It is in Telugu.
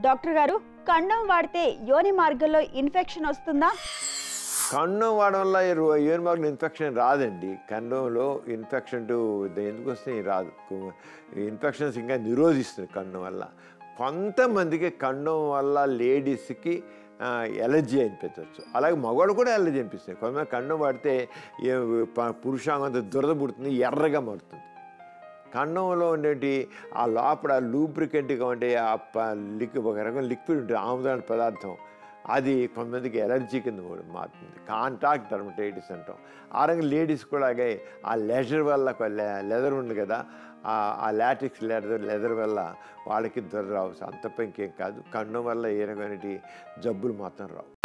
డాక్టర్ గారు కండం వాడితే యోని మార్గంలో ఇన్ఫెక్షన్ వస్తుందా కండం వాడడం వల్ల ఏరు మార్గం ఇన్ఫెక్షన్ రాదండి కండంలో ఇన్ఫెక్షన్ ఎందుకు వస్తే రాదు ఇన్ఫెక్షన్స్ ఇంకా నిరోధిస్తుంది కండం వల్ల కొంతమందికి కండం వల్ల లేడీస్కి ఎలర్జీ అనిపించవచ్చు అలాగే మగవాడు కూడా ఎలర్జీ అనిపిస్తుంది కొంతమంది కండం వాడితే ఏ ప- పురుషాంగం అంతా దురద పుడుతుంది ఎర్రగా మారుతుంది కండంలో ఉండేటి ఆ లోపల లూబ్రికెంట్గా ఉండే ఆ ప- లిక్ ఒక రకం లిక్విడ్ ఉంటుంది ఆముదాన పదార్థం అది కొంతమందికి ఎలర్జీ కింద కూడా మారుతుంది కాంటాక్ట్ డర్మటైటిస్ అంటాం ఆ రంగం లేడీస్ కూడా అలాగే ఆ లెజర్ వల్ల లెదర్ ఉంది కదా ఆ- ఆ లాటిక్స్ లెదర్ లెదర్ వల్ల వాళ్ళకి దుర రావచ్చు అంత తప్ప ఇంకేం కాదు కండం వల్ల ఏ రకమైన జబ్బులు మాత్రం రావు